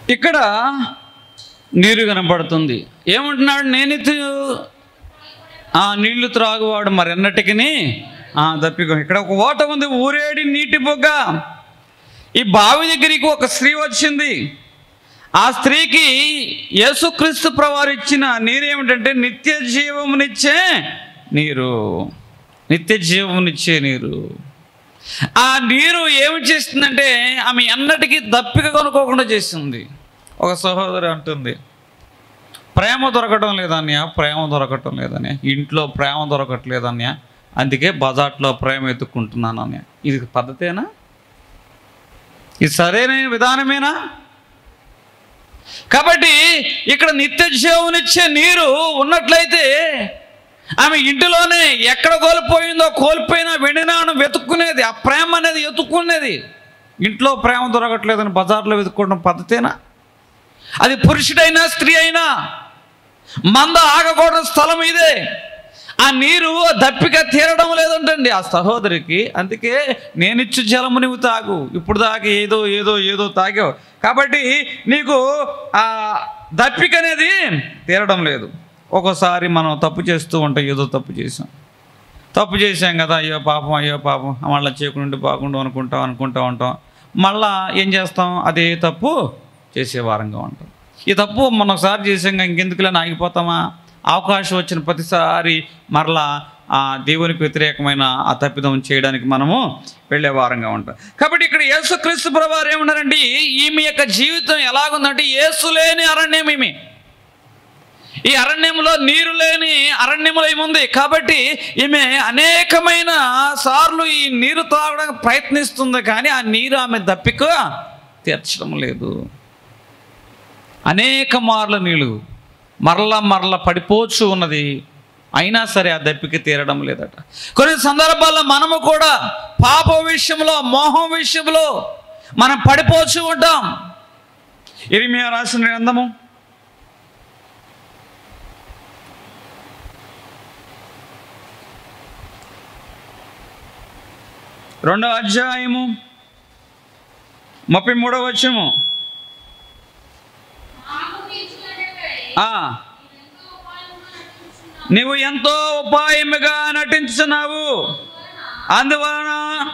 ఇక్కడ నీరు కనపడుతుంది ఏమంటున్నాడు నేనితు ఆ నీళ్లు త్రాగువాడు మరి ఎన్నటికి దప్పికో ఇక్కడ ఒక ఓట ఉంది ఊరేడి నీటి బొగ్గ ఈ బావి దగ్గరికి ఒక స్త్రీ వచ్చింది ఆ స్త్రీకి యేసుక్రీస్తు ప్రవారు ఇచ్చిన నీరు ఏమిటంటే నిత్య జీవమునిచ్చే నీరు నిత్య జీవమునిచ్చే నీరు ఆ నీరు ఏమి చేస్తుందంటే ఆమె ఎన్నటికీ దప్పిక కొనుక్కోకుండా చేస్తుంది ఒక సహోదరి అంటుంది ప్రేమ దొరకటం లేదన్య ప్రేమ దొరకటం లేదన్య ఇంట్లో ప్రేమ దొరకట్లేదన్య అందుకే బజార్లో ప్రేమ ఎత్తుక్కుంటున్నాను అన్య ఇది పద్ధతేనా ఇది సరైన విధానమేనా కాబట్టి ఇక్కడ నిత్య జీవమునిచ్చే నీరు ఉన్నట్లయితే ఆమె ఇంటిలోనే ఎక్కడ కోల్పోయిందో కోల్పోయినా వెండినాను వెతుక్కునేది ఆ ప్రేమ అనేది వెతుక్కునేది ఇంట్లో ప్రేమ దొరకట్లేదని బజార్లో వెతుక్కోవడం పద్ధతేనా అది పురుషుడైనా స్త్రీ అయినా మంద ఆగకూడని స్థలం ఇదే ఆ నీరు దప్పిక తీరడం లేదంటండి ఆ సహోదరికి అందుకే నేనిచ్చు జలము నువ్వు తాగు ఇప్పుడు దాకా ఏదో ఏదో ఏదో తాగావు కాబట్టి నీకు ఆ దప్పిక అనేది తీరడం లేదు ఒక్కోసారి మనం తప్పు చేస్తూ ఉంటాం ఏదో తప్పు చేసాం తప్పు చేసాం కదా అయ్యో పాపం అయ్యో పాపం మళ్ళీ చేయకుండా బాగుండు అనుకుంటాం అనుకుంటా ఉంటాం మళ్ళా ఏం చేస్తాం అదే తప్పు చేసే వారంగా ఉంటాం ఈ తప్పు మనం ఒకసారి చేసాం ఇంకెందుకులే ఆగిపోతామా అవకాశం వచ్చిన ప్రతిసారి మరలా ఆ దేవునికి వ్యతిరేకమైన ఆ తప్పిదం చేయడానికి మనము వెళ్ళే వారంగా ఉంటాం కాబట్టి ఇక్కడ యేసుక్రీస్తు ప్రభువారు ఏమన్నారండి ఈమె యొక్క జీవితం ఎలాగుందంటే యేసు లేని అరణ్యం ఈమె ఈ అరణ్యంలో నీరు లేని అరణ్యములో ఏముంది కాబట్టి ఈమె అనేకమైన సార్లు ఈ నీరు తాగడానికి ప్రయత్నిస్తుంది కానీ ఆ నీరు ఆమె దప్పిక తీర్చడం లేదు అనేక మార్ల నీళ్ళు మరల మరల పడిపోచు ఉన్నది అయినా సరే ఆ దప్పిక తీరడం లేదట కొన్ని సందర్భాల్లో మనము కూడా పాప విషయంలో మోహం విషయంలో మనం పడిపోచు ఉంటాం ఇరిమియా రాసిన గ్రంథము రెండో అధ్యాయము ముప్పై మూడవ వచ్చము ఆ నీవు ఎంతో ఉపాయముగా నటించున్నావు అందువలన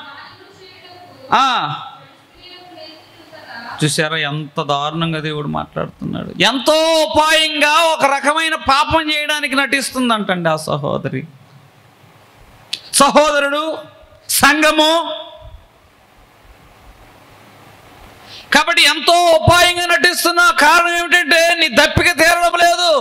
ఆ చూసారా ఎంత దారుణంగా దేవుడు మాట్లాడుతున్నాడు ఎంతో ఉపాయంగా ఒక రకమైన పాపం చేయడానికి నటిస్తుందంటండి ఆ సహోదరి సహోదరుడు సంఘము కాబట్టి ఎంతో ఉపాయంగా నటిస్తున్నా కారణం ఏమిటంటే నీ దప్పిక తీరడం లేదు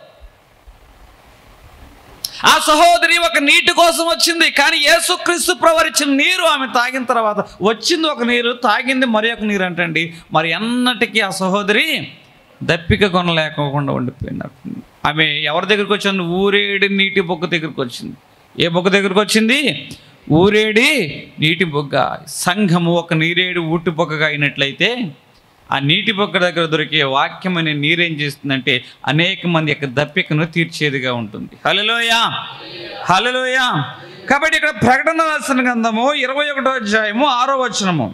ఆ సహోదరి ఒక నీటి కోసం వచ్చింది కానీ యేసుక్రీస్తు ప్రవరించిన నీరు ఆమె తాగిన తర్వాత వచ్చింది ఒక నీరు తాగింది మరి ఒక నీరు అంటండి మరి ఎన్నటికీ ఆ సహోదరి దప్పిక కొనలేకోకుండా ఉండిపోయింది ఆమె ఎవరి దగ్గరికి వచ్చింది ఊరేడి నీటి బొగ్గ దగ్గరికి వచ్చింది ఏ బొగ్గ దగ్గరికి వచ్చింది ఊరేడి నీటి బొగ్గ సంఘము ఒక నీరేడు ఊటి బొగ్గగా అయినట్లయితే ఆ నీటి బొగ్గ దగ్గర దొరికే వాక్యం అనే నీరేం చేస్తుందంటే అనేక మంది యొక్క దప్పికను తీర్చేదిగా ఉంటుంది హలలోయ హలలోయ కాబట్టి ఇక్కడ ప్రకటన రాసిన గ్రంథము ఇరవై ఒకటో అధ్యాయము ఆరో వచనము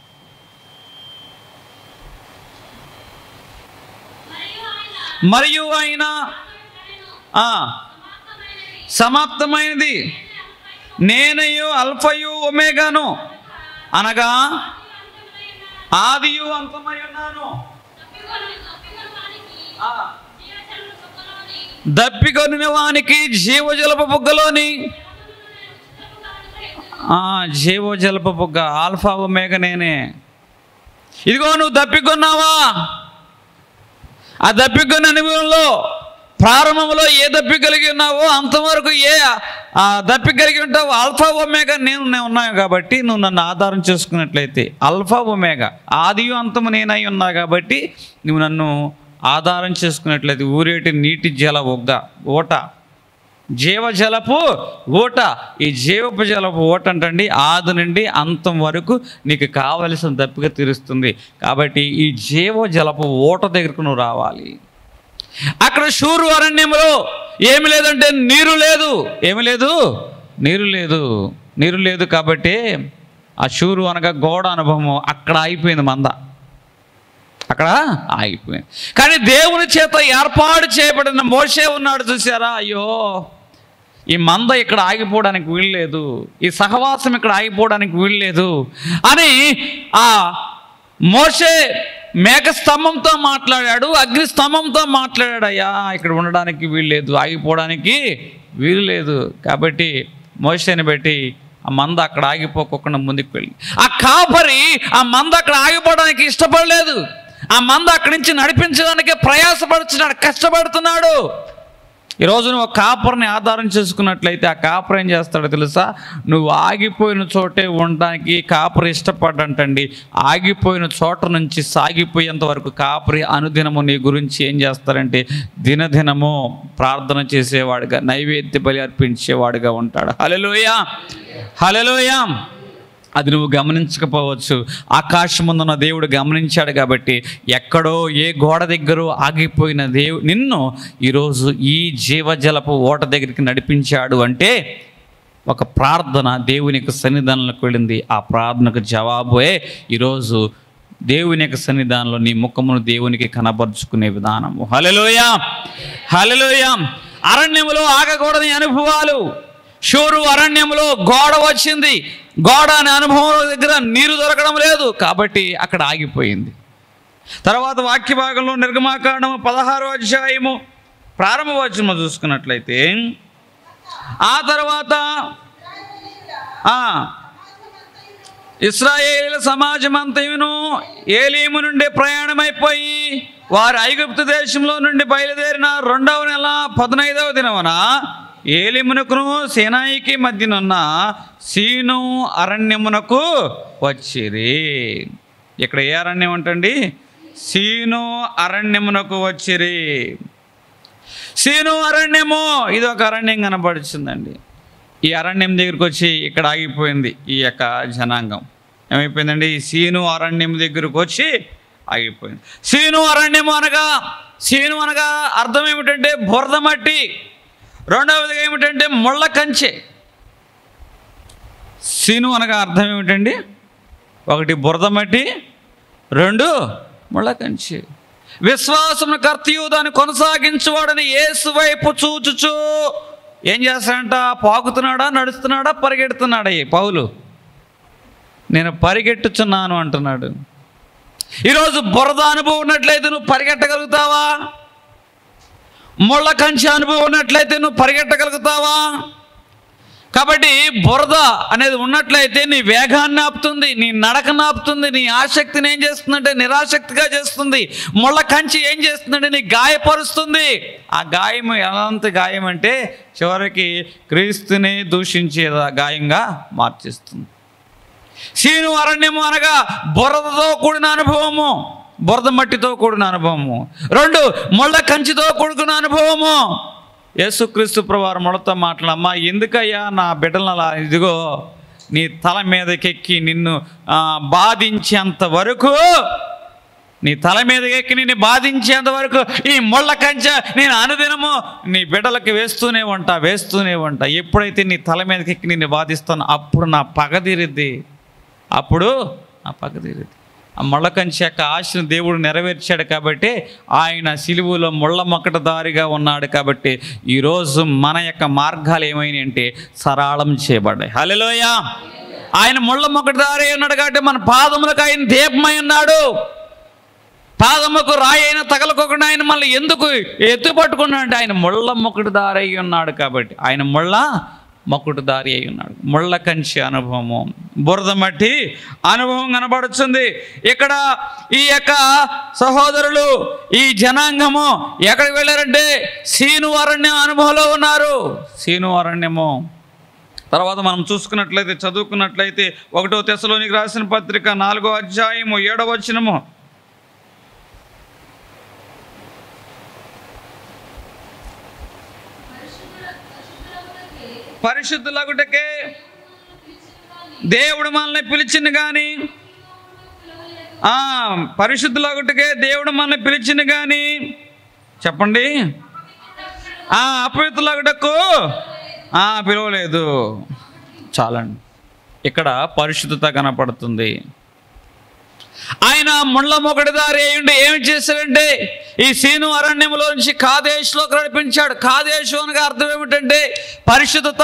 మరియు ఆయన ఆ, సమాప్తమైనది నేనయు అల్ఫయు ఒమేగాను అనగా ఆదియు అంతమై ఉన్నాను ఆ, దప్పికొనిన వానికి జీవజలప బుగ్గలోని ఆ, జీవజలప బుగ్గ ఆల్ఫా ఒమేగ నేనే ఇదిగో నువ్వు దప్పికొన్నావా ఆ దప్పికొన్న అనుభవంలో ప్రారంభంలో ఏ దప్పి కలిగి ఉన్నావో అంతవరకు ఏ ఆ దప్పి కలిగి ఉంటావో ఆల్ఫా ఒమేగా నేను నేను ఉన్నాను కాబట్టి నువ్వు నన్ను ఆధారం చేసుకున్నట్లయితే అల్ఫా ఒమేగా ఆదియు అంతము నేనై ఉన్నా కాబట్టి నువ్వు నన్ను ఆధారం చేసుకున్నట్లయితే ఊరేటి నీటి జల ఒగ్గ ఓట జీవజలపు ఓట ఈ జీవపు జలపు ఓట అంటండి ఆది నుండి అంతం వరకు నీకు కావలసిన దప్పిక తీరుస్తుంది కాబట్టి ఈ జీవజలపు ఓట దగ్గరకు నువ్వు రావాలి అక్కడ షూరు అరణ్యంలో ఏమి లేదంటే నీరు లేదు ఏమి లేదు నీరు లేదు నీరు లేదు కాబట్టి ఆ షూరు అనగా గోడ అనుభవం అక్కడ అయిపోయింది మంద అక్కడ ఆగిపోయింది కానీ దేవుని చేత ఏర్పాటు చేయబడిన మోషే ఉన్నాడు చూసారా అయ్యో ఈ మంద ఇక్కడ ఆగిపోవడానికి వీల్లేదు ఈ సహవాసం ఇక్కడ ఆగిపోవడానికి వీల్లేదు అని ఆ మోషే మేఘ స్తంభంతో మాట్లాడాడు అగ్ని స్తంభంతో మాట్లాడాడు అయ్యా ఇక్కడ ఉండడానికి వీల్లేదు ఆగిపోవడానికి వీలు లేదు కాబట్టి మోషేని పెట్టి ఆ మంద అక్కడ ఆగిపోకుండా ముందుకు వెళ్ళి ఆ కాపరి ఆ మంద అక్కడ ఆగిపోవడానికి ఇష్టపడలేదు ఆ మంద అక్కడి నుంచి నడిపించడానికి ప్రయాసపడుతున్నాడు కష్టపడుతున్నాడు ఈరోజు నువ్వు ఒక కాపర్ని ఆధారం చేసుకున్నట్లయితే ఆ కాపర్ ఏం చేస్తాడో తెలుసా నువ్వు ఆగిపోయిన చోటే ఉండడానికి కాపరి ఇష్టపడంటండి ఆగిపోయిన చోట నుంచి సాగిపోయేంత వరకు కాపరి అనుదినము నీ గురించి ఏం చేస్తారంటే దినదినము ప్రార్థన చేసేవాడుగా నైవేద్య బలి అర్పించేవాడుగా ఉంటాడు హలలోయ హలలోయ అది నువ్వు గమనించకపోవచ్చు ఆకాశముందున్న దేవుడు గమనించాడు కాబట్టి ఎక్కడో ఏ గోడ దగ్గర ఆగిపోయిన దేవు నిన్ను ఈరోజు ఈ జీవజలపు ఓట దగ్గరికి నడిపించాడు అంటే ఒక ప్రార్థన దేవునికి సన్నిధానంలోకి వెళ్ళింది ఆ ప్రార్థనకు జవాబే ఈరోజు దేవుని యొక్క సన్నిధానంలో నీ ముఖమును దేవునికి కనబరుచుకునే విధానము హలలోయ హలలోయ అరణ్యములో ఆగకూడని అనుభవాలు షూరు అరణ్యంలో గోడ వచ్చింది గోడ అనే అనుభవం దగ్గర నీరు దొరకడం లేదు కాబట్టి అక్కడ ఆగిపోయింది తర్వాత వాక్య భాగంలో నిర్గమాకాండము పదహారో అధ్యాయము ప్రారంభ వచనము చూసుకున్నట్లయితే ఆ తర్వాత ఆ, ఇస్రాయేల్ సమాజం అంతయును ఏలీము నుండి ప్రయాణమైపోయి వారు ఐగుప్తు దేశంలో నుండి బయలుదేరిన రెండవ నెల పదనైదవ దినమున ఏలిమునకును సేనాయికి మధ్యనున్న సీను అరణ్యమునకు వచ్చిరి ఇక్కడ ఏ అరణ్యం అంటండి సీను అరణ్యమునకు వచ్చిరి సీను అరణ్యము ఇది ఒక అరణ్యం కనబడుచుందండి ఈ అరణ్యం దగ్గరికి వచ్చి ఇక్కడ ఆగిపోయింది ఈ యొక్క జనాంగం ఏమైపోయిందండి ఈ సీను అరణ్యం దగ్గరకు వచ్చి ఆగిపోయింది సీను అరణ్యము అనగా సీను అనగా అర్థం ఏమిటంటే బురద మట్టి రెండవది ఏమిటంటే ముళ్ళ కంచె సీను అనగా అర్థం ఏమిటండి ఒకటి బురద మట్టి రెండు ముళ్ళ కంచె విశ్వాసమును కర్తయు దాన్ని కొనసాగించువాడని యేసు వైపు చూచుచు ఏం చేస్తాడంట పాకుతున్నాడా నడుస్తున్నాడా పరిగెడుతున్నాడా ఈ పౌలు నేను పరిగెట్టుచున్నాను అంటున్నాడు ఈరోజు బురద అనుభవం ఉన్నట్లయితే నువ్వు పరిగెట్టగలుగుతావా ముళ్ళ కంచె అనుభవం ఉన్నట్లయితే నువ్వు పరిగెట్టగలుగుతావా కాబట్టి బురద అనేది ఉన్నట్లయితే నీ వేగాన్ని ఆపుతుంది నీ నడకను ఆపుతుంది నీ ఆసక్తిని ఏం చేస్తుందంటే నిరాసక్తిగా చేస్తుంది ముళ్ళ కంచి ఏం చేస్తుందంటే నీ గాయపరుస్తుంది ఆ గాయం ఎలాంటి గాయం అంటే చివరికి క్రీస్తుని దూషించే గాయంగా మార్చేస్తుంది సీను అరణ్యము అనగా బురదతో కూడిన అనుభవము బురద మట్టితో కూడిన అనుభవము రెండు ముళ్ళ కంచితో కూడుకున్న అనుభవము యేసుక్రీస్తు ప్రవారు ముళ్ళతో మాట్లాడమ్మా ఎందుకయ్యా నా బిడ్డలను అలా ఇదిగో నీ తల మీదకెక్కి నిన్ను ఆ, బాధించేంత వరకు నీ తల మీదకి ఎక్కి నిన్ను బాధించేంత వరకు ఈ ముళ్ళ కంచె నేను అనుదినము నీ బిడ్డలకి వేస్తూనే ఉంటా వేస్తూనే ఉంటా ఎప్పుడైతే నీ తల మీదకి ఎక్కి నిన్ను బాధిస్తానో అప్పుడు నా పగ తీరిద్ది అప్పుడు నా పగ తీరిద్ది ఆ ముళ్ళ కంచె యొక్క ఆశను దేవుడు నెరవేర్చాడు కాబట్టి ఆయన సిలువులో ముళ్ళ మొక్కటదారిగా ఉన్నాడు కాబట్టి ఈరోజు మన యొక్క మార్గాలు ఏమైనాయి అంటే సరళం చేయబడ్డాయి హలోయ ఆయన ముళ్ళ మొక్కటదారి ఉన్నాడు కాబట్టి మన పాదములకు ఆయన దీపమై ఉన్నాడు పాదముకు రాయి అయిన తగలకోకుండా ఆయన మళ్ళీ ఎందుకు ఎత్తు పట్టుకున్నాడు అంటే ఆయన ముళ్ళ మొక్కటి దారి అయి ఉన్నాడు కాబట్టి ఆయన ముళ్ళ మొక్కటి దారి అయి ఉన్నాడు ముళ్ళ కంచి అనుభవము బురద మట్టి అనుభవం కనబడుతుంది ఇక్కడ ఈ యొక్క సహోదరులు ఈ జనాంగము ఎక్కడికి వెళ్ళారంటే సీను అరణ్యం అనుభవంలో ఉన్నారు సీను అరణ్యము తర్వాత మనం చూసుకున్నట్లయితే చదువుకున్నట్లయితే ఒకటో తెశలోనికి రాసిన పత్రిక నాలుగో అధ్యాయము ఏడవ వచనము పరిశుద్ధులగుటకే దేవుడు మనల్ని పిలిచింది కానీ ఆ పరిశుద్ధులగుటకే దేవుడు మనల్ని పిలిచింది కానీ చెప్పండి ఆ అపవిత్రులగుటకు ఆ పిలవలేదు చాలండి ఇక్కడ పరిశుద్ధత కనపడుతుంది ఆయన ముళ్ళ మొగడి దారి అయ్యుండి ఏమి చేశాడంటే ఈ సీను అరణ్యంలో నుంచి కాదేశ్లోకి నడిపించాడు కాదేశు అనగా అర్థం ఏమిటంటే పరిశుద్ధత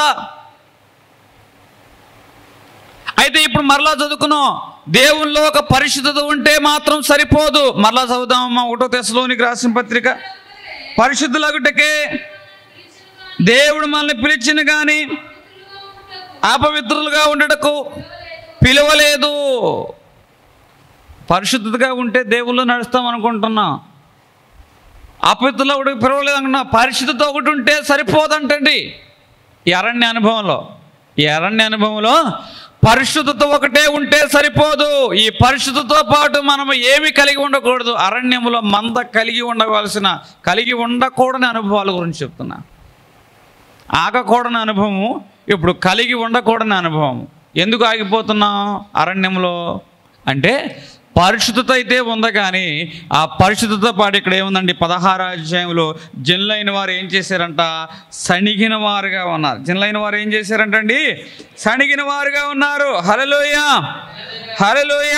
అయితే ఇప్పుడు మరలా చదువుకున్నాం దేవుల్లో ఒక పరిశుద్ధత ఉంటే మాత్రం సరిపోదు మరలా చదువుదామమ్మా ఒకటో తెశలోనికి రాసిన పత్రిక పరిశుద్ధులగుటకే దేవుడు మనల్ని పిలిచిన కానీ అపవిత్రులుగా ఉండటకు పిలవలేదు పరిశుద్ధతగా ఉంటే దేవుళ్ళు నడుస్తాం అనుకుంటున్నాం అపవిత్రులు ఒకటి పిలవలేదు అనుకున్నా పరిశుద్ధత ఒకటి ఉంటే సరిపోదంటండి ఈ అరణ్య అనుభవంలో ఈ అరణ్య అనుభవంలో పరిశుద్ధత ఒకటే ఉంటే సరిపోదు ఈ పరిశుద్ధతో పాటు మనం ఏమి కలిగి ఉండకూడదు అరణ్యములో మంద కలిగి ఉండవలసిన కలిగి ఉండకూడని అనుభవాల గురించి చెప్తున్నా ఆగకూడని అనుభవం ఇప్పుడు కలిగి ఉండకూడని అనుభవం ఎందుకు ఆగిపోతున్నాం అరణ్యంలో అంటే పరిశుద్ధత అయితే ఉంది కానీ ఆ పరిశుద్ధత పాటు ఇక్కడ ఏముందండి పదహారు అధ్యాయంలో జన్లైన వారు ఏం చేశారంట సణిగిన వారుగా ఉన్నారు జన్లైన వారు ఏం చేశారంటండి సణిగిన వారుగా ఉన్నారు హలలోయ హలలోయ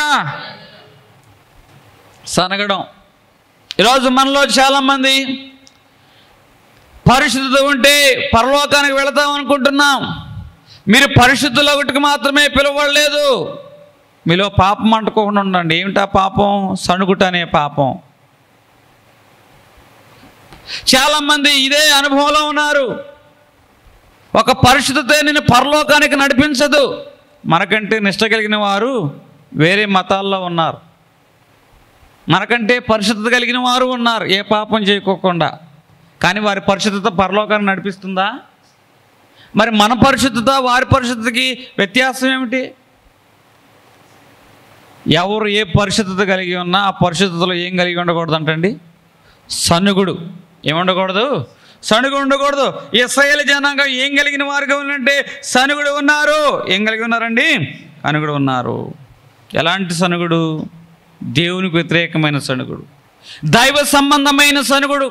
సనగడం ఈరోజు మనలో చాలామంది పరిశుద్ధత ఉంటే పరలోకానికి వెళతాం అనుకుంటున్నాం మీరు పరిశుద్ధుల ఒకటికి మాత్రమే పిలవలేదు మీలో పాపం అంటుకోకుండా ఉండండి ఏమిటా పాపం సణుగుట అనే పాపం చాలామంది ఇదే అనుభవంలో ఉన్నారు ఒక పరిశుద్ధతే నేను పరలోకానికి నడిపించదు మనకంటే నిష్ట కలిగిన వారు వేరే మతాల్లో ఉన్నారు మనకంటే పరిశుద్ధత కలిగిన వారు ఉన్నారు ఏ పాపం చేయకోకుండా కానీ వారి పరిశుద్ధత పరలోకాన్ని నడిపిస్తుందా మరి మన పరిశుద్ధత వారి పరిశుద్ధతకి వ్యత్యాసం ఏమిటి ఎవరు ఏ పరిశుద్ధత కలిగి ఉన్నా ఆ పరిశుద్ధతలో ఏం కలిగి ఉండకూడదు అంటండి సనుగుడు ఏముండకూడదు సనుగు ఉండకూడదు ఇస్రాయేల్ జనాంగం ఏం కలిగిన వారుగా ఉన్నంటే సనుగుడు ఉన్నారు ఏం కలిగి ఉన్నారండి అనుగుడు ఉన్నారు ఎలాంటి సనుగుడు దేవునికి వ్యతిరేకమైన సనుగుడు దైవ సంబంధమైన సనుగుడు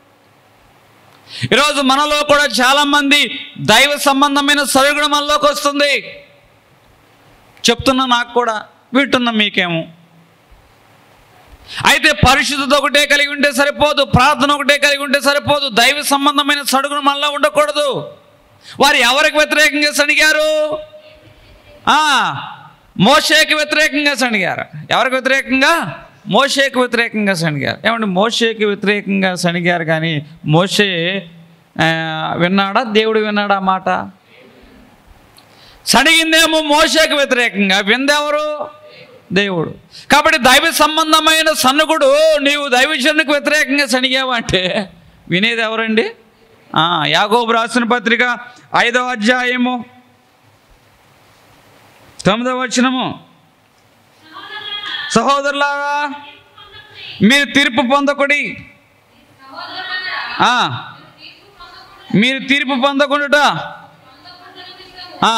ఈరోజు మనలో కూడా చాలామంది దైవ సంబంధమైన సరుగుడు మనలోకి వస్తుంది చెప్తున్నా నాకు కూడా వింటున్నా మీకేమో అయితే పరిశుద్ధత ఒకటే కలిగి ఉంటే సరిపోదు ప్రార్థన ఒకటే కలిగి ఉంటే సరిపోదు దైవ సంబంధమైన సడుగును మనలో ఉండకూడదు వారు ఎవరికి వ్యతిరేకంగా సణిగారు ఆ, మోషేకి వ్యతిరేకంగా సణిగారు ఎవరికి వ్యతిరేకంగా మోషేకి వ్యతిరేకంగా సణిగారు ఏమంటే మోషేకి వ్యతిరేకంగా సణిగారు కానీ మోషే ఆ, విన్నాడా దేవుడు విన్నాడా ఆ మాట సణిగిందేమో మోషేకి వ్యతిరేకంగా విందెవరు దేవుడు కాబట్టి దైవ సంబంధమైన సన్నుకుడు నీవు దైవజనుకు వ్యతిరేకంగా సణిగావు అంటే వినేది ఎవరండి ఆ, యాగోబు రాసిన పత్రిక ఐదవ అధ్యాయము తొమ్మిదవ వచనము సహోదరులారా మీరు తీర్పు పొందకుడి ఆ, మీరు తీర్పు పొందకుండుట ఆ,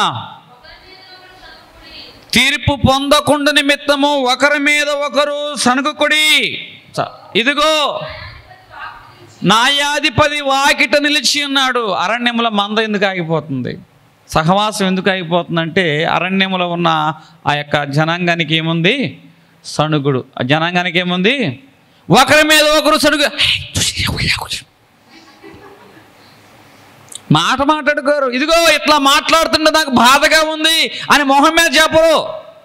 తీర్పు పొందకుండా నిమిత్తము ఒకరి మీద ఒకరు సణుకుడి చ- ఇదిగో న్యాయాధిపతి వాకిట నిలిచి ఉన్నాడు అరణ్యముల మంద ఎందుకు ఆగిపోతుంది సహవాసం ఎందుకు ఆగిపోతుందంటే అరణ్యములో ఉన్న ఆ యొక్క జనాంగానికి ఏముంది సణుగుడు ఆ జనాంగానికి ఏముంది ఒకరి మీద ఒకరు సణుగు మాట మాట్లాడుకోరు ఇదిగో ఇట్లా మాట్లాడుతుంటే నాకు బాధగా ఉంది అని మొహం మీద చెప్పరు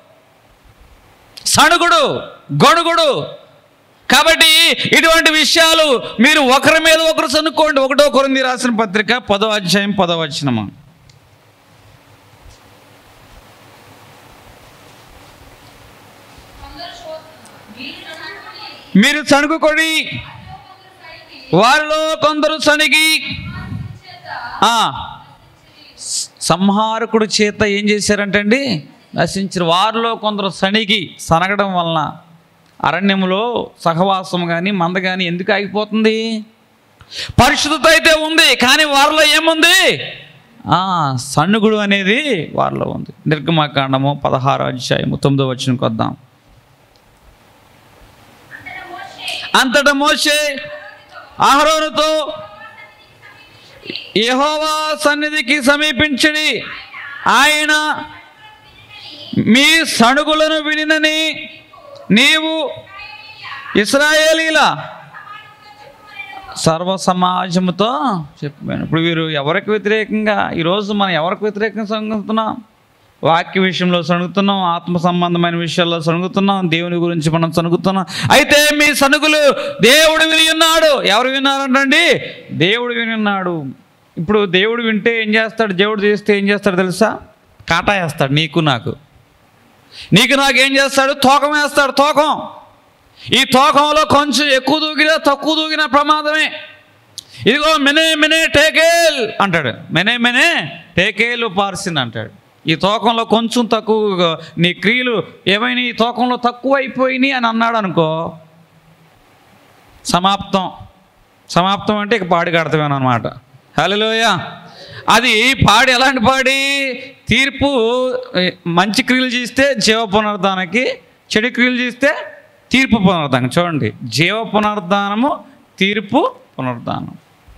సణుగుడు గొడుగుడు కాబట్టి ఇటువంటి విషయాలు మీరు ఒకరి మీద ఒకరు సనుక్కోండి ఒకటో కొరింది రాసిన పత్రిక పదో అధ్యాయం పదో వచనము మీరు సణుగుకొని వారిలో కొందరు సణిగి ఆ, సంహారకుడు చేత ఏం చేశారంటండి నశించారు వారిలో కొందరు సణిగి సనగడం వలన అరణ్యములో సహవాసం కానీ మంద కానీ ఎందుకు ఆగిపోతుంది పరిశుద్ధత అయితే ఉంది కానీ వారిలో ఏముంది ఆ, సన్నుగుడు అనేది వారిలో ఉంది నిర్గమాకాండము పదహారు అధ్యాయము తొమ్మిదో వచ్చినకి వద్దాం అంతటా మోషే అహరోనుతో యెహోవా సన్నిధికి సమీపించడి ఆయన మీ సణుగులను వినినని నీవు ఇస్రాయేలీల సర్వ సమాజముతో చెప్పాను ఇప్పుడు వీరు ఎవరికి వ్యతిరేకంగా ఈరోజు మనం ఎవరికి వ్యతిరేకంగా సణుగుతున్నాం వాక్య విషయంలో సణుగుతున్నాం ఆత్మ సంబంధమైన విషయాల్లో సణుగుతున్నాం దేవుని గురించి మనం సణుగుతున్నాం అయితే మీ సనుగులు దేవుడు విని ఉన్నాడు ఎవరు విన్నారంటండి దేవుడు విని ఉన్నాడు ఇప్పుడు దేవుడు వింటే ఏం చేస్తాడు దేవుడు చేస్తే ఏం చేస్తాడు తెలుసా కాటా వేస్తాడు నీకు నాకు నీకు నాకు ఏం చేస్తాడు తోకం వేస్తాడు తోకం ఈ తోకంలో కొంచెం ఎక్కువ దూకినా తక్కువ దూకినా ప్రమాదమే ఇదిగో మెనే మెనే టేకేల్ అంటాడు మెనే మెనే టేకేల్ పార్సిన్ అంటాడు ఈ తోకంలో కొంచెం తక్కువ నీ క్రియలు ఏమైనా ఈ తోకంలో తక్కువ అయిపోయినాయి అని అన్నాడు అనుకో సమాప్తం సమాప్తం అంటే ఇక పాడి కడతామేను అనమాట హలోయ అది పాడి ఎలాంటి పాడి తీర్పు ఏ, మంచి క్రియలు చేస్తే జీవ పునరుద్ధానానికి చెడు క్రియలు చేస్తే తీర్పు పునరుద్ధానం చూడండి జీవ పునరుద్ధానము తీర్పు పునరుద్ధానం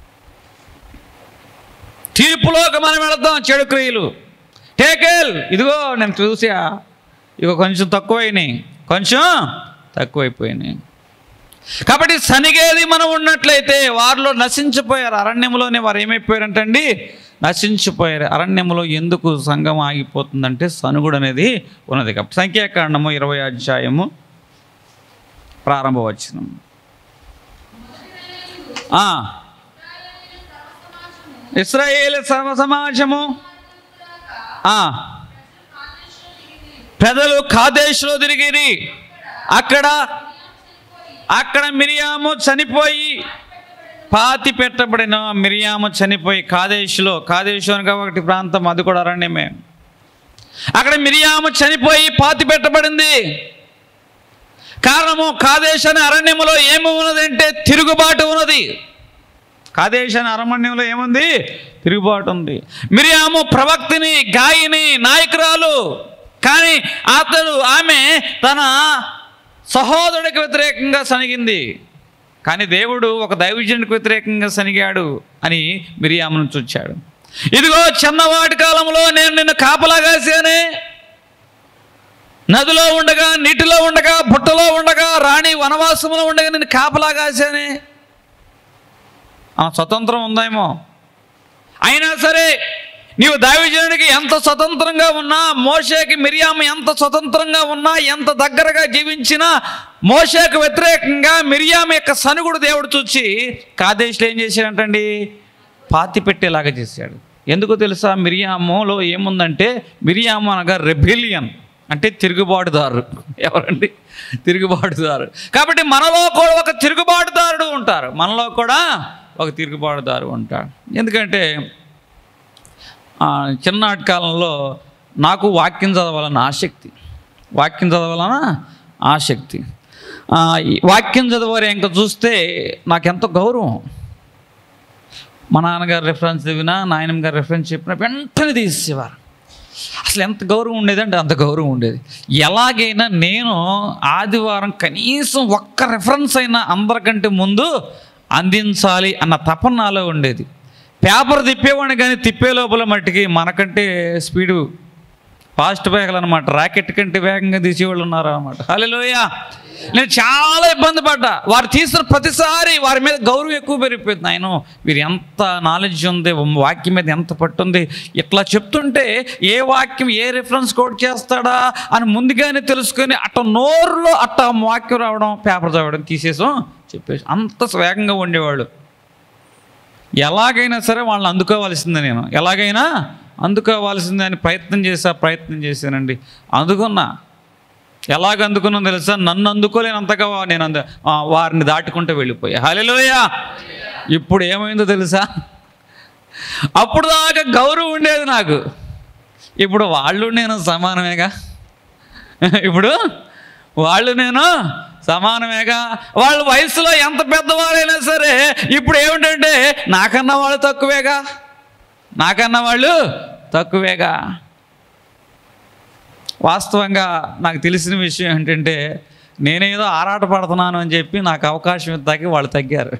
తీర్పులోకి మనం వెళదాం చెడు క్రియలు టేకేల్ ఇదిగో నేను చూసా ఇగో కొంచెం తక్కువైనాయి కొంచెం తక్కువైపోయినాయి కాబట్టి సనిగేది మనం ఉన్నట్లయితే వారిలో నశించిపోయారు అరణ్యంలోనే వారు ఏమైపోయారంటండి నశించిపోయారు అరణ్యంలో ఎందుకు సంఘం ఆగిపోతుందంటే సనుగుడు అనేది ఉన్నది కాబట్టి సంఖ్యాకాండము ఇరవై అధ్యాయము ప్రారంభ వచనం ఆ. ఇస్రాయేల్ సర్వ సమాజము ఆ. ప్రజలు కాదేశ్లో తిరిగిరి అక్కడ అక్కడ మిరియాము చనిపోయి పాతి పెట్టబడిన మిరియాము చనిపోయి కాదేశులో కాదేశు అనగా ఒకటి ప్రాంతం అది కూడా అరణ్యమే అక్కడ మిరియాము చనిపోయి పాతి పెట్టబడింది కారణము కాదేశ్ అనే అరణ్యములో ఏమి ఉన్నదంటే తిరుగుబాటు ఉన్నది కాదేశ్ అనే అరణ్యంలో ఏముంది తిరుగుబాటు ఉంది మిరియాము ప్రవక్తిని గాయని నాయకురాలు కానీ అతడు ఆమె తన సహోదరుడికి వ్యతిరేకంగా సనిగింది కానీ దేవుడు ఒక దైవజనుడికి వ్యతిరేకంగా సనిగాడు అని మిరియాము నుంచి వచ్చాడు ఇదిగో చిన్నవాటి కాలంలో నేను నిన్ను కాపలా కాసానే నదిలో ఉండగా నీటిలో ఉండగా బుట్టలో ఉండగా రాణి వనవాసంలో ఉండగా నేను కాపలా కాసానే ఆ స్వతంత్రం ఉందేమో అయినా సరే నీవు దైవజనుడికి ఎంత స్వతంత్రంగా ఉన్నా మోషేకి మిరియాము ఎంత స్వతంత్రంగా ఉన్నా ఎంత దగ్గరగా జీవించినా మోషేకు వ్యతిరేకంగా మిరియాము యొక్క సనుగుడు దేవుడు చూచి కాదేశ్లో ఏం చేశాడంటండి పాతి పెట్టేలాగా చేశాడు ఎందుకు తెలుసా మిరియాములో ఏముందంటే మిరియాము అనగా రెబిలియన్ అంటే తిరుగుబాటుదారు ఎవరండి తిరుగుబాటుదారు కాబట్టి మనలో కూడా ఒక తిరుగుబాటుదారుడు ఉంటారు మనలో కూడా ఒక తిరుగుబాటుదారు ఉంటాడు ఎందుకంటే ఆ, చిన్ననాటి కాలంలో నాకు వాక్యం చదవాలన్న ఆసక్తి వాక్యం చదవాలన్న ఆసక్తి ఆ, ఈ వాక్యం చదవాలి ఇంకా చూస్తే నాకెంతో గౌరవం మా నాన్నగారు రెఫరెన్స్ చదివినా నాయనమ్మ గారు రెఫరెన్స్ చెప్పినా వెంటనే తీసేవారు అసలు ఎంత గౌరవం ఉండేది అంటే అంత గౌరవం ఉండేది ఎలాగైనా నేను ఆదివారం కనీసం ఒక్క రెఫరెన్స్ అయినా అందరికంటే ముందు అందించాలి అన్న తపన నాలో ఉండేది పేపర్ తిప్పేవాడిని కానీ తిప్పే లోపల మట్టికి మనకంటే స్పీడు ఫాస్ట్ వేగలు అనమాట రాకెట్ కంటే వేగంగా తీసేవాళ్ళు ఉన్నారు అనమాట హలోయ నేను చాలా ఇబ్బంది పడ్డా వారు తీసిన ప్రతిసారి వారి మీద గౌరవం ఎక్కువ పెరిగిపోయింది ఆయన వీరు ఎంత నాలెడ్జ్ ఉంది వాక్యం మీద ఎంత పట్టుంది ఇట్లా చెప్తుంటే ఏ వాక్యం ఏ రిఫరెన్స్ కోడ్ చేస్తాడా అని ముందుగానే తెలుసుకొని అట్ట నోరులో అట్ట వాక్యం రావడం పేపర్ చదవడం తీసేసాం చెప్పేసి అంత వేగంగా ఉండేవాళ్ళు ఎలాగైనా సరే వాళ్ళని అందుకోవాల్సిందే నేను ఎలాగైనా అందుకోవాల్సిందే అని ప్రయత్నం చేసా ప్రయత్నం చేశానండి అందుకున్నా ఎలాగ అందుకున్నాను తెలుసా నన్ను అందుకోలేనంతగా వా- నేను అంద ఆ, వారిని దాటుకుంటూ వెళ్ళిపోయా హలోయ ఇప్పుడు ఏమైందో తెలుసా అప్పుడు దాకా గౌరవం ఉండేది నాకు ఇప్పుడు వాళ్ళు నేను సమానమేగా ఇప్పుడు వాళ్ళు నేను సమానమేగా వాళ్ళ వయసులో ఎంత పెద్దవాళ్ళైనా సరే ఇప్పుడు ఏమిటంటే నాకన్నా వాళ్ళు తక్కువేగా నాకన్నా వాళ్ళు తక్కువేగా వాస్తవంగా నాకు తెలిసిన విషయం ఏంటంటే నేనేదో ఆరాట పడుతున్నాను అని చెప్పి నాకు అవకాశం ఇద్దాకి వాళ్ళు తగ్గారు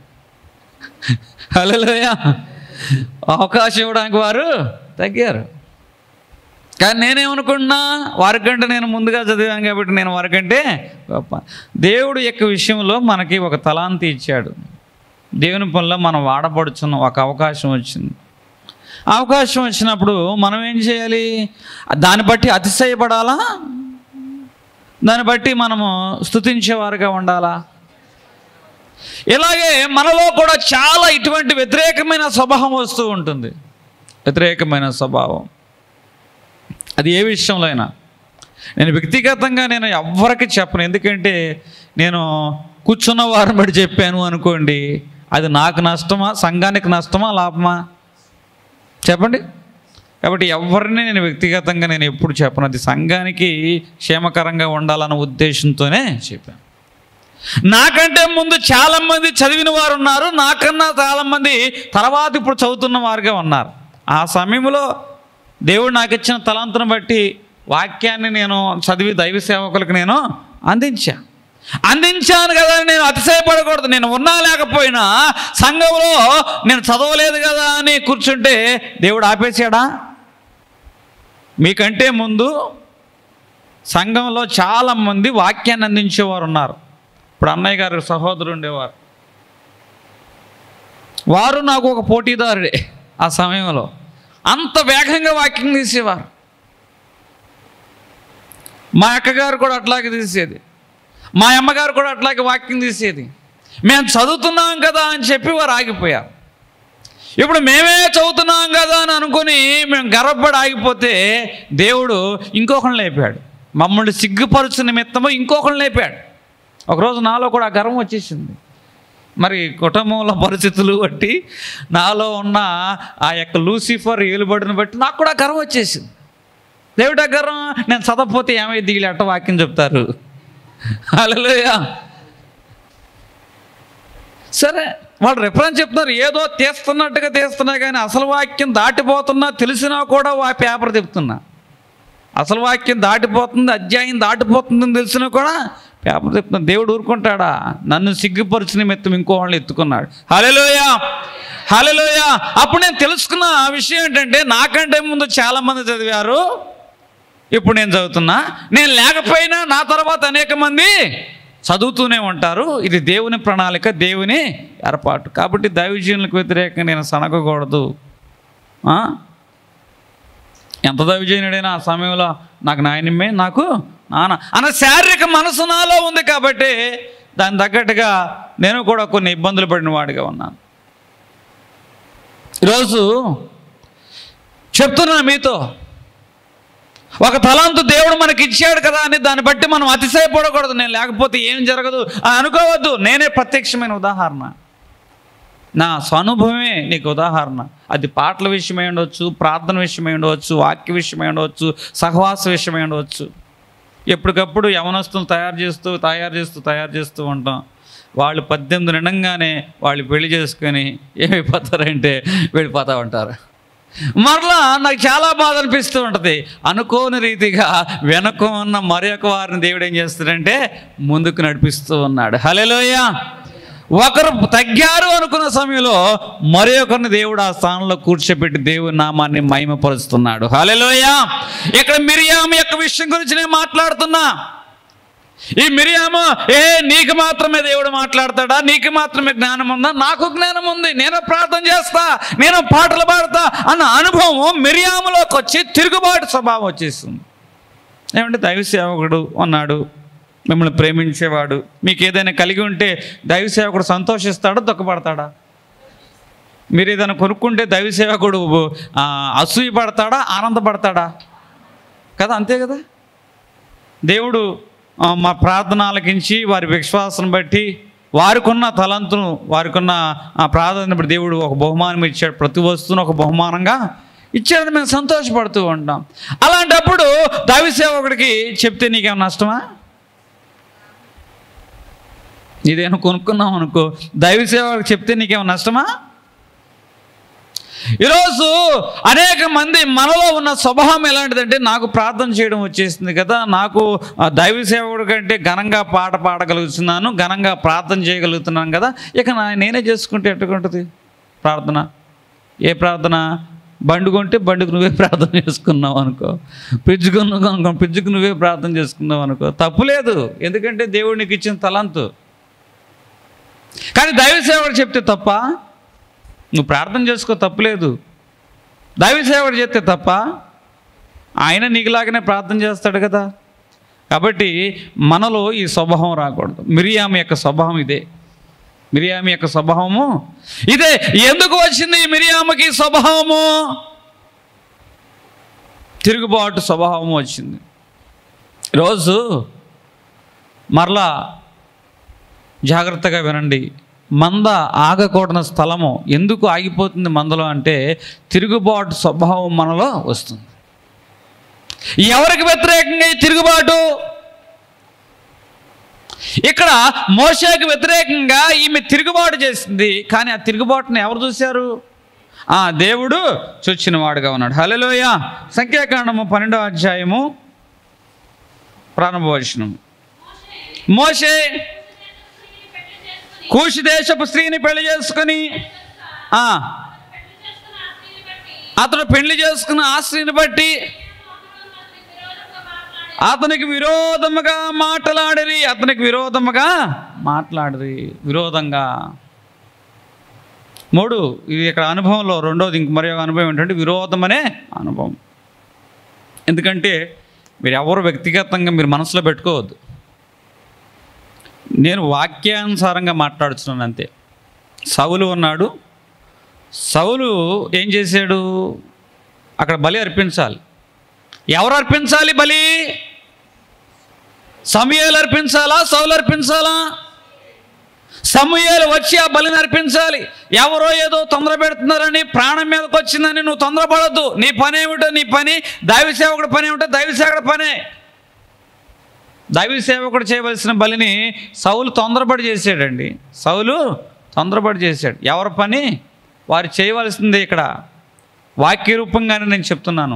హలోయ అవకాశం ఇవ్వడానికి వారు తగ్గారు కానీ నేనేమనుకున్నా వారికంటే నేను ముందుగా చదివాను కాబట్టి నేను వారికంటే గొప్ప దేవుడు యొక్క విషయంలో మనకి ఒక తలాంతి ఇచ్చాడు దేవుని పనిలో మనం వాడబడుచున్న ఒక అవకాశం వచ్చింది అవకాశం వచ్చినప్పుడు మనం ఏం చేయాలి దాన్ని బట్టి అతిశయపడాలా దాన్ని బట్టి మనము స్తుతించేవారుగా ఉండాలా ఇలాగే మనలో కూడా చాలా ఇటువంటి వ్యతిరేకమైన స్వభావం వస్తూ ఉంటుంది వ్యతిరేకమైన స్వభావం అది ఏ విషయంలో అయినా నేను వ్యక్తిగతంగా నేను ఎవ్వరికి చెప్పను ఎందుకంటే నేను కూర్చున్న వారిని బట్టి చెప్పాను అనుకోండి అది నాకు నష్టమా సంఘానికి నష్టమా లాభమా చెప్పండి కాబట్టి ఎవరిని నేను వ్యక్తిగతంగా నేను ఎప్పుడు చెప్పను అది సంఘానికి క్షేమకరంగా ఉండాలన్న ఉద్దేశంతోనే చెప్పాను నాకంటే ముందు చాలామంది చదివిన వారు ఉన్నారు నాకన్నా చాలామంది తర్వాత ఇప్పుడు చదువుతున్న వారుగా ఉన్నారు ఆ సమయంలో దేవుడు నాకు ఇచ్చిన తలాంతును బట్టి వాక్యాన్ని నేను చదివి దైవ సేవకులకు నేను అందించా అందించాను కదా అని నేను అతిశయపడకూడదు నేను ఉన్నా లేకపోయినా సంఘంలో నేను చదవలేదు కదా అని కూర్చుంటే దేవుడు ఆపేసాడా మీకంటే ముందు సంఘంలో చాలామంది వాక్యాన్ని అందించేవారు ఉన్నారు ఇప్పుడు అన్నయ్య గారి సహోదరు ఉండేవారు వారు నాకు ఒక పోటీదారుడే ఆ సమయంలో అంత వేగంగా వాక్యం తీసేవారు మా అక్కగారు కూడా అట్లాగే తీసేది మా అమ్మగారు కూడా అట్లాగే వాక్యం తీసేది మేము చదువుతున్నాం కదా అని చెప్పి వారు ఆగిపోయారు ఇప్పుడు మేమే చదువుతున్నాం కదా అని అనుకుని మేము గర్వపడి ఆగిపోతే దేవుడు ఇంకొకరిని లేపాడు మమ్మల్ని సిగ్గుపరుచు నిమిత్తము ఇంకొకరిని లేపాడు ఒకరోజు నాలో కూడా ఆ గర్వం వచ్చేసింది మరి కుటుంబంలో పరిస్థితులు బట్టి నాలో ఉన్న ఆ యొక్క లూసిఫర్ ఏలుబడిని బట్టి నాకు కూడా గర్వం వచ్చేసింది దేవుడా గర్వం నేను చదవకపోతే ఏమైంది దిగిలి అట్ట వాక్యం చెప్తారు హల్లెలూయా సరే వాళ్ళు రిఫరెన్స్ చెప్తున్నారు ఏదో తీస్తున్నట్టుగా తీస్తున్నా కానీ అసలు వాక్యం దాటిపోతున్నా తెలిసినా కూడా ఆ పేపర్ చెప్తున్నా అసలు వాక్యం దాటిపోతుంది అధ్యాయం దాటిపోతుందని తెలిసినా కూడా పేపర్ చెప్తున్నా దేవుడు ఊరుకుంటాడా నన్ను సిగ్గుపరిచిన నిమిత్తం ఇంకో వాళ్ళని ఎత్తుకున్నాడు హలోయ హలోయ అప్పుడు నేను తెలుసుకున్న ఆ విషయం ఏంటంటే నాకంటే ముందు చాలామంది చదివారు ఇప్పుడు నేను చదువుతున్నా నేను లేకపోయినా నా తర్వాత అనేక మంది చదువుతూనే ఉంటారు ఇది దేవుని ప్రణాళిక దేవుని ఏర్పాటు కాబట్టి దైవజీనులకు వ్యతిరేకంగా నేను సనగకూడదు ఆ? ఎంత దైవజీనుడైనా ఆ సమయంలో నాకు నాయనమ్మే నాకు నాన్న అన్న శారీరక మనసు నాలో ఉంది కాబట్టి దాని తగ్గట్టుగా నేను కూడా కొన్ని ఇబ్బందులు పడిన వాడిగా ఉన్నాను ఈరోజు చెప్తున్నా మీతో ఒక తలాంతు దేవుడు మనకి ఇచ్చాడు కదా అని దాన్ని బట్టి మనం అతిశయపడకూడదు నేను లేకపోతే ఏం జరగదు అని అనుకోవద్దు నేనే ప్రత్యక్షమైన ఉదాహరణ నా స్వనుభవమే నీకు ఉదాహరణ అది పాటల విషయమై ఉండవచ్చు ప్రార్థన విషయమై ఉండవచ్చు వాక్య విషయమై ఉండవచ్చు సహవాస విషయమై ఉండవచ్చు ఎప్పటికప్పుడు యవనస్తులు తయారు చేస్తూ తయారు చేస్తూ తయారు చేస్తూ ఉంటాం వాళ్ళు పద్దెనిమిది నిండంగానే వాళ్ళు పెళ్లి చేసుకొని ఏమైపోతారంటే వెళ్ళిపోతూ ఉంటారు మరలా నాకు చాలా బాధ అనిపిస్తూ ఉంటుంది అనుకోని రీతిగా వెనక ఉన్న మరి ఒక వారిని దేవుడు ఏం చేస్తాడంటే ముందుకు నడిపిస్తూ ఉన్నాడు హలోయ ఒకరు తగ్గారు అనుకున్న సమయంలో మరి ఒకరిని దేవుడు ఆ స్థానంలో కూర్చోబెట్టి దేవుని నామాన్ని మహిమపరుస్తున్నాడు హలోయ ఇక్కడ మిరియాము యొక్క విషయం గురించి నేను మాట్లాడుతున్నా ఈ మిరియాము ఏ నీకు మాత్రమే దేవుడు మాట్లాడతాడా నీకు మాత్రమే జ్ఞానం ఉందా నాకు జ్ఞానం ఉంది నేను ప్రార్థన చేస్తా నేను పాటలు పాడతా అన్న అనుభవం మిరియాములోకి వచ్చి తిరుగుబాటు స్వభావం వచ్చేస్తుంది ఏమంటే దైవ సేవకుడు ఉన్నాడు మిమ్మల్ని ప్రేమించేవాడు మీకు ఏదైనా కలిగి ఉంటే దైవ సేవకుడు సంతోషిస్తాడా దుఃఖపడతాడా మీరు ఏదైనా కొనుక్కుంటే దైవ సేవకుడు ఆ, అసూయ పడతాడా ఆనందపడతాడా కదా అంతే కదా దేవుడు ఆ, మా ప్రార్థన ఆలకించి వారి విశ్వాసం బట్టి వారికున్న తలంతును వారికున్న ఆ ప్రార్థన బట్టి దేవుడు ఒక బహుమానం ఇచ్చాడు ప్రతి వస్తువును ఒక బహుమానంగా ఇచ్చాడని మేము సంతోషపడుతూ ఉంటాం అలాంటప్పుడు దైవ సేవకుడికి చెప్తే నీకేమైనా నష్టమా ఇదేమో కొనుక్కున్నాం అనుకో దైవ సేవకుడికి చెప్తే నీకేమైనా నష్టమా ఈరోజు అనేక మంది మనలో ఉన్న స్వభావం ఎలాంటిదంటే నాకు ప్రార్థన చేయడం వచ్చేసింది కదా నాకు ఆ దైవ సేవకుడి కంటే ఘనంగా పాట పాడగలుగుతున్నాను ఘనంగా ప్రార్థన చేయగలుగుతున్నాను కదా ఇక నా నేనే చేసుకుంటే ఎట్టుకుంటుంది ప్రార్థన ఏ ప్రార్థన బండి కొంటే బండికి నువ్వే ప్రార్థన చేసుకున్నావు అనుకో ఫ్రిడ్జ్ కొన్నావు అనుకో ఫ్రిడ్జ్కి నువ్వే ప్రార్థన చేసుకున్నావు అనుకో తప్పులేదు ఎందుకంటే దేవుడు నీకు ఇచ్చిన తలంతు కానీ దైవ సేవకుడు చెప్తే తప్ప నువ్వు ప్రార్థన చేసుకో తప్పులేదు దైవ సేవకుడు చెప్తే తప్ప ఆయన నీకులాగానే ప్రార్థన చేస్తాడు కదా కాబట్టి మనలో ఈ స్వభావం రాకూడదు మిరియామి యొక్క స్వభావం ఇదే మిరియామి యొక్క స్వభావము ఇదే ఎందుకు వచ్చింది ఈ మిరియామకి ఈ స్వభావము తిరుగుబాటు స్వభావము వచ్చింది రోజు మరలా జాగ్రత్తగా వినండి మంద ఆగకూడని స్థలము ఎందుకు ఆగిపోతుంది మందలో అంటే తిరుగుబాటు స్వభావం మనలో వస్తుంది ఎవరికి వ్యతిరేకంగా ఈ తిరుగుబాటు ఇక్కడ మోషేకి వ్యతిరేకంగా ఈమె తిరుగుబాటు చేసింది కానీ ఆ తిరుగుబాటుని ఎవరు చూశారు ఆ దేవుడు చూచిన వాడుగా ఉన్నాడు హలోయ సంఖ్యాకాండము పన్నెండవ అధ్యాయము ప్రారంభవచనం మోషే కూషి దేశపు స్త్రీని పెళ్లి చేసుకుని ఆ, అతడు పెళ్లి చేసుకున్న ఆ స్త్రీని బట్టి అతనికి విరోధముగా మాట్లాడిరి అతనికి విరోధముగా మాట్లాడిరి విరోధంగా మూడు ఇది ఇక్కడ అనుభవంలో రెండోది ఇంక మరి ఒక అనుభవం ఏంటంటే విరోధం అనే అనుభవం ఎందుకంటే మీరు ఎవరు వ్యక్తిగతంగా మీరు మనసులో పెట్టుకోవద్దు నేను వాక్యానుసారంగా మాట్లాడుతున్నాను అంతే సౌలు ఉన్నాడు సౌలు ఏం చేశాడు అక్కడ బలి అర్పించాలి ఎవరు అర్పించాలి బలి సమయాలు అర్పించాలా సౌలు అర్పించాలా సమయాలు వచ్చి ఆ బలిని అర్పించాలి ఎవరో ఏదో తొందర పెడుతున్నారని ప్రాణం మీదకి వచ్చిందని నువ్వు తొందరపడద్దు నీ పని ఏమిటో నీ పని దైవ సేవకుడి పని ఏమిటో దైవ సేవకుడి పనే దైవ సేవకుడు చేయవలసిన బలిని సౌలు తొందరపడి చేశాడండి సౌలు తొందరపడి చేశాడు ఎవరి పని వారు చేయవలసిందే ఇక్కడ వాక్య రూపంగానే నేను చెప్తున్నాను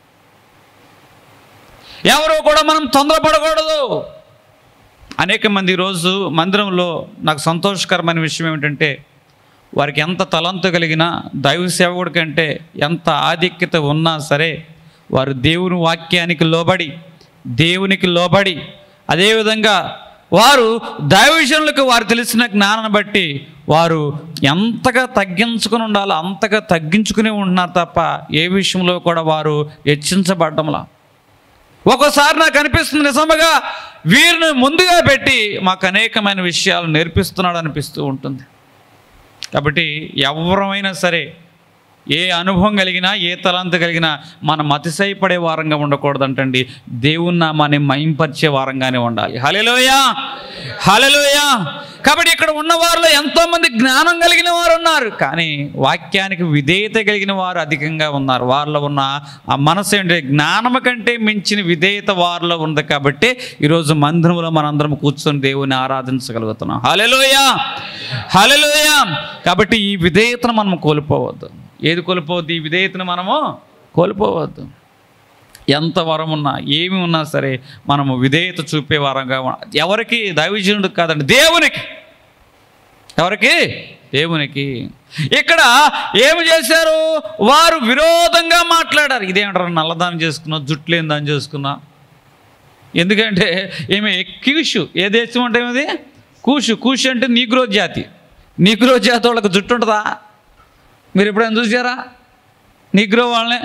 ఎవరు కూడా మనం తొందరపడకూడదు అనేక మంది ఈరోజు మందిరంలో నాకు సంతోషకరమైన విషయం ఏమిటంటే వారికి ఎంత తలంతు కలిగినా దైవ సేవకుడి కంటే ఎంత ఆధిక్యత ఉన్నా సరే వారు దేవుని వాక్యానికి లోబడి దేవునికి లోబడి అదేవిధంగా వారు దైవ విషయంలోకి వారు తెలిసిన జ్ఞానాన్ని బట్టి వారు ఎంతగా తగ్గించుకుని ఉండాలో అంతగా తగ్గించుకుని ఉంటున్నారు తప్ప ఏ విషయంలో కూడా వారు హెచ్చించబడ్డంలా ఒక్కోసారి నాకు అనిపిస్తుంది నిజముగా వీరిని ముందుగా పెట్టి మాకు అనేకమైన విషయాలు నేర్పిస్తున్నాడు అనిపిస్తూ ఉంటుంది కాబట్టి ఎవరమైనా సరే ఏ అనుభవం కలిగినా ఏ తలాంత కలిగినా మనం అతిశయపడే వారంగా ఉండకూడదంటండి దేవుని నామాన్ని మైంపరిచే వారంగానే ఉండాలి హలెలోయ హలెలోయ కాబట్టి ఇక్కడ ఉన్న వారిలో ఎంతోమంది జ్ఞానం కలిగిన వారు ఉన్నారు కానీ వాక్యానికి విధేయత కలిగిన వారు అధికంగా ఉన్నారు వారిలో ఉన్న ఆ మనసు ఏంటి జ్ఞానము కంటే మించిన విధేయత వారిలో ఉంది కాబట్టి ఈరోజు మందిరంలో మనందరం కూర్చొని దేవుని ఆరాధించగలుగుతున్నాం హలెలోయ హలెలోయ కాబట్టి ఈ విధేయతను మనం కోల్పోవద్దు ఏది కోల్పోవద్దు ఈ విధేయతను మనము కోల్పోవద్దు ఎంత వరం ఉన్నా ఏమి ఉన్నా సరే మనము విధేయత చూపే వారంగా ఉన్న- ఎవరికి దైవజనుడు కాదండి దేవునికి ఎవరికి దేవునికి ఇక్కడ ఏమి చేశారు వారు విరోధంగా మాట్లాడారు ఇదేమంటారు నల్లదానం చేసుకున్నా జుట్లు లేని దాన్ని చేసుకున్నా ఎందుకంటే ఏమి క్యూషు ఏ దేశం అంటే ఏమిది కూషు కూషు అంటే నీగ్రో జాతి నీగ్రో జాతి వాళ్ళకి జుట్టు ఉంటుందా మీరు ఎప్పుడైనా చూసారా నీగ్రో వాళ్ళని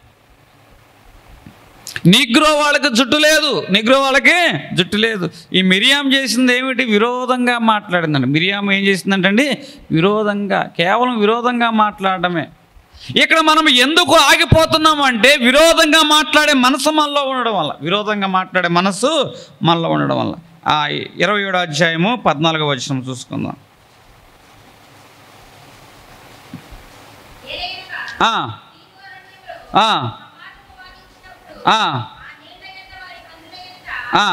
నిగ్రో వాళ్ళకి జుట్టు లేదు నిగ్రో వాళ్ళకి జుట్టు లేదు ఈ మిరియాం చేసింది ఏమిటి విరోధంగా మాట్లాడిందండి మిరియాం ఏం చేసిందంటండి విరోధంగా కేవలం విరోధంగా మాట్లాడటమే ఇక్కడ మనం ఎందుకు ఆగిపోతున్నాం అంటే విరోధంగా మాట్లాడే మనసు మనలో ఉండడం వల్ల విరోధంగా మాట్లాడే మనసు మనలో ఉండడం వల్ల ఆ ఇరవై ఏడో అధ్యాయము పద్నాలుగో వచనం చూసుకుందాం ఆ, ఆ, ఆ, ఆ,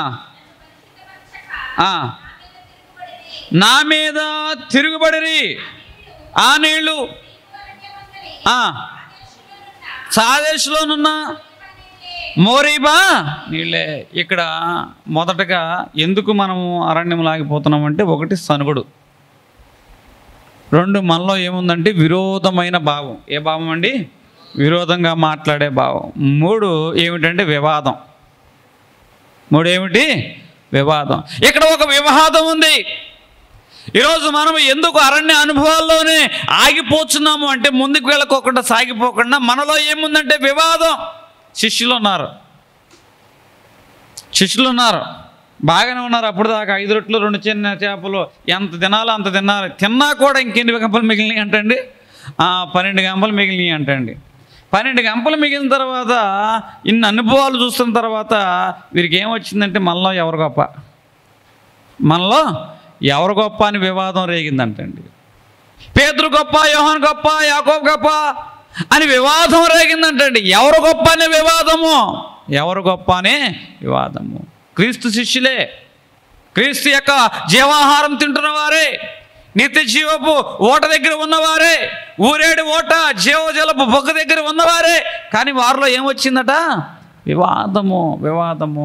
ఆ. నా మీద తిరుగుబడిరి ఆ నీళ్ళు ఆ, సాదేశ్లోనున్న మోరీబా నీళ్ళే ఇక్కడ మొదటగా ఎందుకు మనము అరణ్యం లాగిపోతున్నామంటే ఒకటి సనుగుడు రెండు మనలో ఏముందంటే విరోధమైన భావం ఏ భావం అండి విరోధంగా మాట్లాడే భావం మూడు ఏమిటంటే వివాదం మూడు ఏమిటి వివాదం ఇక్కడ ఒక వివాదం ఉంది ఈరోజు మనం ఎందుకు అరణ్య అనుభవాల్లోనే ఆగిపోతున్నాము అంటే ముందుకు వెళ్ళకోకుండా సాగిపోకుండా మనలో ఏముందంటే వివాదం శిష్యులు ఉన్నారు శిష్యులు ఉన్నారు బాగానే ఉన్నారు అప్పుడు దాకా ఐదు రొట్లు రెండు చిన్న చేపలు ఎంత తినాలో అంత తిన్నారు తిన్నా కూడా ఇంకెన్ని గంపలు మిగిలినాయి అంటండి ఆ, పన్నెండు గంపలు మిగిలినాయి అంటండి పన్నెండు గంపలు మిగిలిన తర్వాత ఇన్ని అనుభవాలు చూస్తున్న తర్వాత వీరికి ఏమొచ్చిందంటే మనలో ఎవరు గొప్ప మనలో ఎవరు గొప్ప అని వివాదం రేగిందంటండి పేదరు గొప్ప యోహన్ గొప్ప యాకోబ్ గొప్ప అని వివాదం రేగిందంటండి ఎవరు గొప్ప అనే వివాదము ఎవరు గొప్ప అనే వివాదము క్రీస్తు శిష్యులే క్రీస్తు యొక్క జీవాహారం తింటున్న వారే నిత్య జీవపు ఓట దగ్గర ఉన్నవారే ఊరేడు ఓట జీవజలపు బొగ్గ దగ్గర ఉన్నవారే కానీ వారిలో ఏమొచ్చిందట వివాదము వివాదము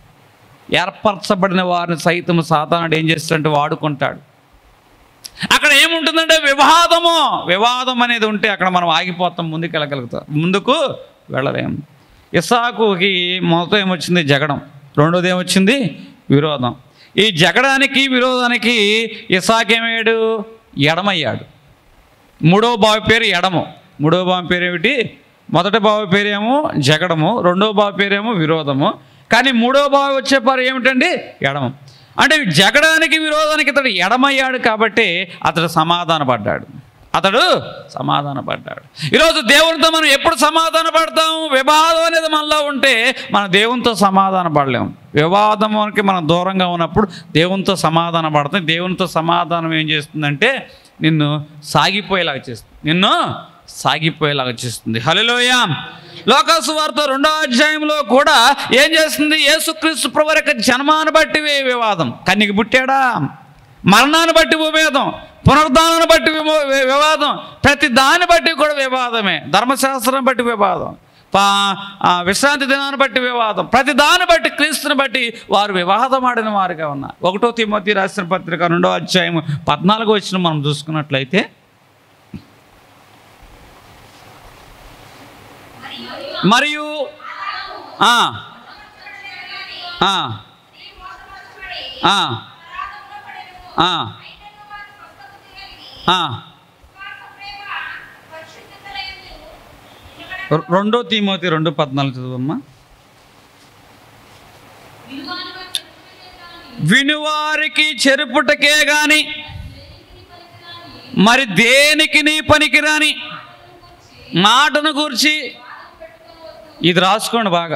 ఏర్పరచబడిన వారిని సైతం సాతానుడు ఏం చేస్తాడంటే వాడుకుంటాడు అక్కడ ఏముంటుందంటే వివాదము వివాదం అనేది ఉంటే అక్కడ మనం ఆగిపోతాం ముందుకు వెళ్ళగలుగుతాం ముందుకు వెళ్ళలేం ఇసాకుకి మొదట ఏమొచ్చింది జగడం రెండోది ఏమొచ్చింది విరోధం ఈ జగడానికి విరోధానికి ఇసాక్ ఏమయ్యాడు ఎడమయ్యాడు మూడో బావి పేరు ఎడము మూడో బావి పేరు ఏమిటి మొదటి బావి పేరేమో జగడము రెండో బావి పేరేమో విరోధము కానీ మూడో బావి వచ్చే పారు ఏమిటండి ఎడము అంటే జగడానికి విరోధానికి ఇతడు ఎడమయ్యాడు కాబట్టి అతడు సమాధాన పడ్డాడు అతడు సమాధాన పడ్డాడు ఈరోజు దేవునితో మనం ఎప్పుడు సమాధాన పడతాం వివాదం అనేది మనలో ఉంటే మన దేవునితో సమాధాన పడలేము వివాదమునికి మనం దూరంగా ఉన్నప్పుడు దేవునితో సమాధాన పడతాం దేవునితో సమాధానం ఏం చేస్తుందంటే నిన్ను సాగిపోయేలాగా చేస్తుంది నిన్ను సాగిపోయేలాగా చేస్తుంది హలోయ లోకాసు వార్త రెండో అధ్యాయంలో కూడా ఏం చేస్తుంది యేసుక్రీస్తు ప్రభు యొక్క జన్మాన్ని బట్టి వే- వివాదం కన్నికి పుట్టాడా మరణాన్ని బట్టి విభేదం పునరుద్ధానాన్ని బట్టి విమో- వి- వివాదం ప్రతి దాన్ని బట్టి కూడా వివాదమే ధర్మశాస్త్రం బట్టి వివాదం పా ఆ విశ్రాంతి దినాన్ని బట్టి వివాదం ప్రతి దాన్ని బట్టి క్రీస్తుని బట్టి వారు వివాదం ఆడిన వారుగా ఉన్నారు ఒకటో తిమోతి రాసిన పత్రిక రెండో అధ్యాయం పద్నాలుగో వచ్చిన మనం చూసుకున్నట్లయితే మరియు ఆ, ఆ, ఆ, ఆ, ఆ. రె- రెండో తిమోతి రెండు పద్నాలుగు చదువమ్మా వినువారికి చెరుపుటకే గాని మరి దేనికి నీ పనికిరాని మాటను కూర్చి ఇది రాసుకోండి బాగా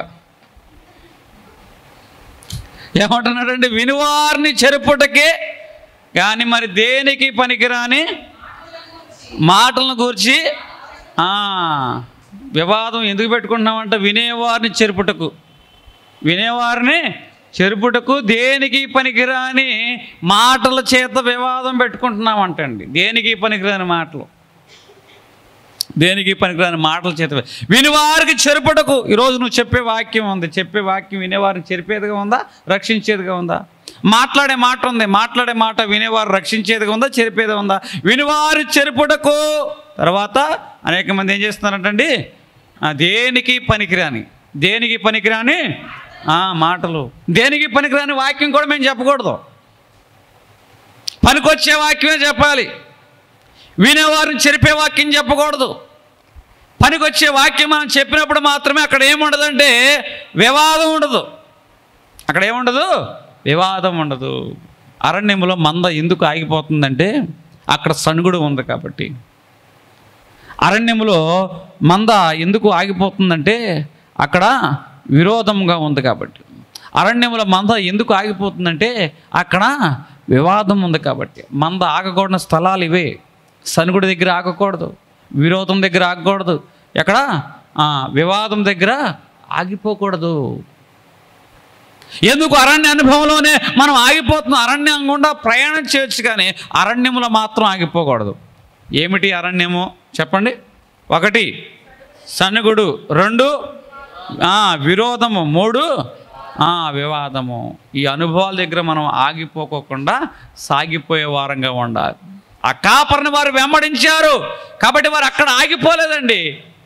ఏమంటున్నాడంటే వినువారిని చెరుపుటకే కానీ మరి దేనికి పనికిరాని మాటలను కూర్చి ఆ, వివాదం ఎందుకు పెట్టుకుంటున్నామంట వినేవారిని చెరుపుటకు వినేవారిని చెరుపుటకు దేనికి పనికిరాని మాటల చేత వివాదం పెట్టుకుంటున్నామంటండి దేనికి పనికిరాని మాటలు దేనికి పనికిరాని మాటల చేత వినివారికి చెరుపుటకు ఈరోజు నువ్వు చెప్పే వాక్యం ఉంది చెప్పే వాక్యం వినేవారిని చెరిపేదిగా ఉందా రక్షించేదిగా ఉందా మాట్లాడే మాట ఉంది మాట్లాడే మాట వినేవారు రక్షించేదిగా ఉందా చెరిపేది ఉందా వినివారి చెరుపుటకు తర్వాత అనేక మంది ఏం చేస్తున్నారంటండి ఆ, దేనికి పనికిరాని దేనికి పనికిరాని ఆ, మాటలు దేనికి పనికిరాని వాక్యం కూడా మేము చెప్పకూడదు పనికొచ్చే వాక్యమే చెప్పాలి వినేవారిని చెరిపే వాక్యం చెప్పకూడదు పనికొచ్చే వాక్యం మనం చెప్పినప్పుడు మాత్రమే అక్కడ ఏముండదంటే వివాదం ఉండదు అక్కడ ఏముండదు వివాదం ఉండదు అరణ్యంలో మంద ఎందుకు ఆగిపోతుందంటే అక్కడ సణుగుడు ఉంది కాబట్టి అరణ్యంలో మంద ఎందుకు ఆగిపోతుందంటే అక్కడ విరోధంగా ఉంది కాబట్టి అరణ్యంలో మంద ఎందుకు ఆగిపోతుందంటే అక్కడ వివాదం ఉంది కాబట్టి మంద ఆగకూడని స్థలాలు ఇవే సనుగుడి దగ్గర ఆగకూడదు విరోధం దగ్గర ఆగకూడదు ఎక్కడ ఆ, వివాదం దగ్గర ఆగిపోకూడదు ఎందుకు అరణ్య అనుభవంలోనే మనం ఆగిపోతున్నాం అరణ్యం గుండా ప్రయాణం చేయొచ్చు కానీ అరణ్యంలో మాత్రం ఆగిపోకూడదు ఏమిటి అరణ్యము చెప్పండి ఒకటి సనుగుడు రెండు ఆ, విరోధము మూడు ఆ, వివాదము ఈ అనుభవాల దగ్గర మనం ఆగిపోకోకుండా సాగిపోయే వారంగా ఉండాలి ఆ కాపరిని వారు వెంబడించారు కాబట్టి వారు అక్కడ ఆగిపోలేదండి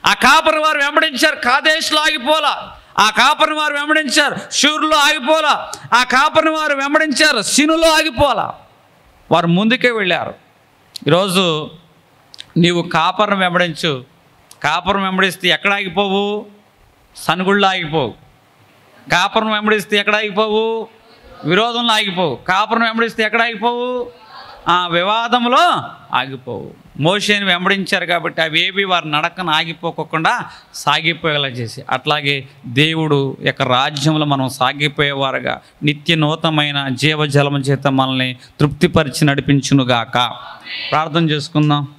ఆ కాపరి వారు వెంబడించారు కాదేశ్లో ఆగిపోలా ఆ కాపరిని వారు వెంబడించారు షూర్లో ఆగిపోలా ఆ కాపరిని వారు వెంబడించారు సినులో ఆగిపోలా వారు ముందుకే వెళ్ళారు ఈరోజు నీవు కాపర్ను వెంబడించు కాపరం వెంబడిస్తే ఎక్కడ ఆగిపోవు సనుగుళ్ళు ఆగిపోవు కాపరం వెంబడిస్తే ఎక్కడ ఆగిపోవు విరోధంలో ఆగిపోవు కాపరం వెంబడిస్తే ఎక్కడ ఆగిపోవు ఆ వివాదంలో ఆగిపోవు మోషేని వెంబడించారు కాబట్టి అవి ఏవి వారి నడకను ఆగిపోకుండా సాగిపోయేలా చేసి అట్లాగే దేవుడు యొక్క రాజ్యంలో మనం సాగిపోయేవారుగా నిత్య నూతనమైన జీవజలము చేత మనల్ని తృప్తిపరిచి నడిపించునుగాక ప్రార్థన చేసుకుందాం